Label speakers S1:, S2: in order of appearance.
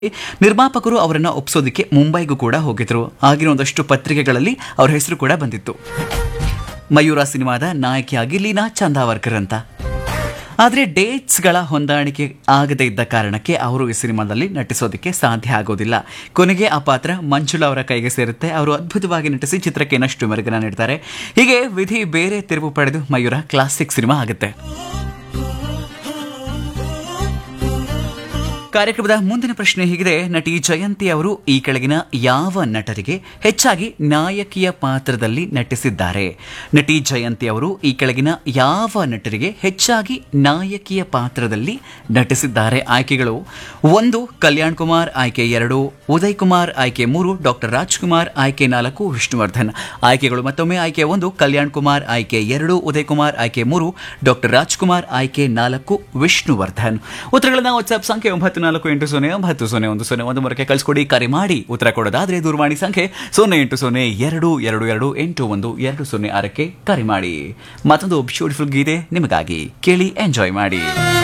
S1: ನಿರ್ಮಾಪಕರು ಅವರನ್ನ ಒಪ್ಸೋದಕ್ಕೆ ಮುಂಬೈಗೂ ಕೂಡ ಹೋಗಿದ್ರು ಆಗಿನ ಒಂದಷ್ಟು ಪತ್ರಿಕೆಗಳಲ್ಲಿ ಅವ್ರ ಹೆಸರು ಕೂಡ ಬಂದಿತ್ತು ಮಯೂರ ಸಿನಿಮಾದ ನಾಯಕಿಯಾಗಿ ಲೀನಾ ಚಂದಾವರ್ಕರ್ ಅಂತ ಆದರೆ ಡೇಟ್ಸ್ಗಳ ಹೊಂದಾಣಿಕೆ ಆಗದೇ ಇದ್ದ ಕಾರಣಕ್ಕೆ ಅವರು ಈ ಸಿನಿಮಾದಲ್ಲಿ ನಟಿಸೋದಕ್ಕೆ ಸಾಧ್ಯ ಆಗೋದಿಲ್ಲ ಕೊನೆಗೆ ಆ ಪಾತ್ರ ಮಂಜುಳಾ ಅವರ ಕೈಗೆ ಸೇರುತ್ತೆ ಅವರು ಅದ್ಭುತವಾಗಿ ನಟಿಸಿ ಚಿತ್ರಕ್ಕೆ ಇನ್ನಷ್ಟು ಮೆರುಗನ್ನ ನೀಡ್ತಾರೆ ಹೀಗೆ ವಿಧಿ ಬೇರೆ ತಿರುವು ಪಡೆದು ಮಯೂರ ಕ್ಲಾಸಿಕ್ ಸಿನಿಮಾ ಆಗುತ್ತೆ ಕಾರ್ಯಕ್ರಮದ ಮುಂದಿನ ಪ್ರಶ್ನೆ ಹೀಗಿದೆ ನಟಿ ಜಯಂತಿ ಅವರು ಈ ಕೆಳಗಿನ ಯಾವ ನಟರಿಗೆ ಹೆಚ್ಚಾಗಿ ನಾಯಕಿಯ ಪಾತ್ರದಲ್ಲಿ ನಟಿಸಿದ್ದಾರೆ ನಟಿ ಜಯಂತಿ ಅವರು ಈ ಕೆಳಗಿನ ಯಾವ ನಟರಿಗೆ ಹೆಚ್ಚಾಗಿ ನಾಯಕಿಯ ಪಾತ್ರದಲ್ಲಿ ನಟಿಸಿದ್ದಾರೆ ಆಯ್ಕೆಗಳು ಒಂದು ಕಲ್ಯಾಣ್ ಕುಮಾರ್ ಆಯ್ಕೆ ಎರಡು ಉದಯ್ ಕುಮಾರ್ ಆಯ್ಕೆ ಮೂರು ಡಾಕ್ಟರ್ ರಾಜ್ಕುಮಾರ್ ಆಯ್ಕೆ ನಾಲ್ಕು ವಿಷ್ಣುವರ್ಧನ್ ಆಯ್ಕೆಗಳು ಮತ್ತೊಮ್ಮೆ ಆಯ್ಕೆ ಒಂದು ಕಲ್ಯಾಣ್ ಕುಮಾರ್ ಆಯ್ಕೆ ಎರಡು ಉದಯ್ ಕುಮಾರ್ ಆಯ್ಕೆ ಮೂರು ಡಾಕ್ಟರ್ ರಾಜ್ಕುಮಾರ್ ಆಯ್ಕೆ ನಾಲ್ಕು ವಿಷ್ಣುವರ್ಧನ್ ಉತ್ತರಗಳನ್ನ ವಾಟ್ಸ್ಆಪ್ ಸಂಖ್ಯೆ ಒಂಬತ್ತು ನಾಲ್ಕು ಎಂಟು ಸೊನ್ನೆ ಒಂಬತ್ತು ಸೊನ್ನೆ ಒಂದು ಸೊನ್ನೆ ಒಂದು ಮೂರಕ್ಕೆ ಕಳಿಸ್ಕೊಡಿ ಕರೆ ಮಾಡಿ ಉತ್ತರ ಕೊಡೋದಾದ್ರೆ ದೂರವಾಣಿ ಸಂಖ್ಯೆ ಸೊನ್ನೆ ಎಂಟು ಸೊನ್ನೆ ಎರಡು ಎರಡು ಎರಡು ಎಂಟು ಒಂದು ಎರಡು ಸೊನ್ನೆ ಆರಕ್ಕೆ ಕರೆ ಮಾಡಿ ಮತ್ತೊಂದು ಬ್ಯೂಟಿಫುಲ್ ಗೀತೆ ನಿಮಗಾಗಿ ಕೇಳಿ ಎಂಜಾಯ್ ಮಾಡಿ